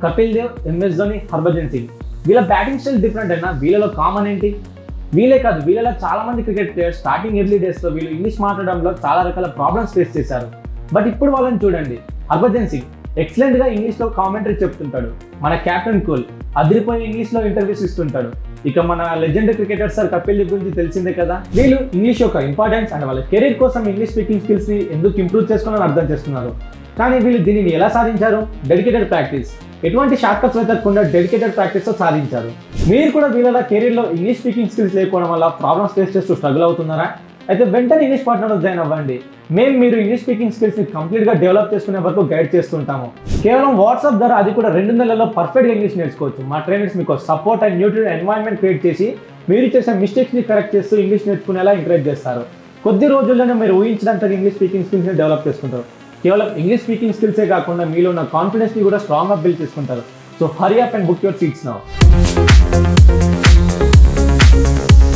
Kapil Dev MS Dhoni Harbhajan Singh వీళ్ళ batting style different అయినా వీళ్ళలో కామన్ ఏంటి వీళ్ళే కాదు వీళ్ళలో చాలా మంది క్రికెట్ ప్లేయర్స్ స్టార్టింగ్ ఎర్లీ డేస్లో వీళ్ళు ఇంగ్లీష్ మాట్లాడడంలో చాలా రకాల ప్రాబ్లమ్స్ ఫేస్ చేశారు బట్ ఇప్పుడు వాళ్ళని చూడండి హర్భజన్ సింగ్ ఎక్సలెంట్ గా ఇంగ్లీష్ లో కామెంటరీ చెప్తుంటాడు మన కెప్టెన్ కూల్ అదిరిపోయి ఇంగ్లీష్ లో ఇంటర్వ్యూస్ ఇస్తుంటాడు ఇక మన legend cricketer sir Kapil Dev గురించి తెలిసిందే కదా వీళ్ళు ఇంగ్లీష్ యొక్క ఇంపార్టెన్స్ అండ్ వాళ్ళ కెరీర్ కోసం ఇంగ్లీష్ స్పీకింగ్ స్కిల్స్ ని ఎందుకు ఇంప్రూవ్ చేసుకోవాలని అర్థం చేస్తున్నారు కానీ వీళ్ళు దీనిని ఎలా సాధించారు డెడికేటెడ్ ప్రాక్టీస్ ఎటువంటి షార్ట్ కట్స్ వెతకకుండా డెడికేటెడ్ ప్రాక్టీస్ తో సాధించారు మీరు కూడా వీళ్ళ కెరీర్ లో ఇంగ్లీష్ స్పీకింగ్ స్కిల్స్ లేకపోవడం వల్ల ప్రాబ్లమ్స్ ఫేస్ చేస్తూ స్ట్రగుల్ అవుతున్నారా అయితే వెంటనే ఇంగ్లీష్ పార్ట్నర్ జాయిన్ అవ్వండి మేము మీరు ఇంగ్లీష్ స్పీకింగ్ స్కిల్స్ ని కంప్లీట్ గా డెవలప్ చేసుకునే వరకు గైడ్ చేస్తుంటాము కేవలం వాట్సాప్ ద్వారా అది కూడా రెండు నెలల్లో పర్ఫెక్ట్ గా ఇంగ్లీష్ నేర్చుకోవచ్చు మా ట్రైనర్స్ మీకు support and neutral environment create చేసి మీరు చేసే మిస్టేక్స్ ని కరెక్ట్ చేస్తూ ఇంగ్లీష్ నేర్చుకునేలా ఎంకరేజ్ చేస్తారు కొద్ది రోజుల్లోనే మీరు ఊహించినంత ఇంగ్లీష్ స్పీకింగ్ స్కిల్స్ ని డెవలప్ చేసుకుంటారు కేవలం ఇంగ్లీష్ స్పీకింగ్ స్కిల్సే కాకుండా మీలో ఉన్న కాన్ఫిడెన్స్ ని కూడా స్ట్రాంగ్ గా బిల్డ్ చేసుకుంటారు so hurry up and book your seats now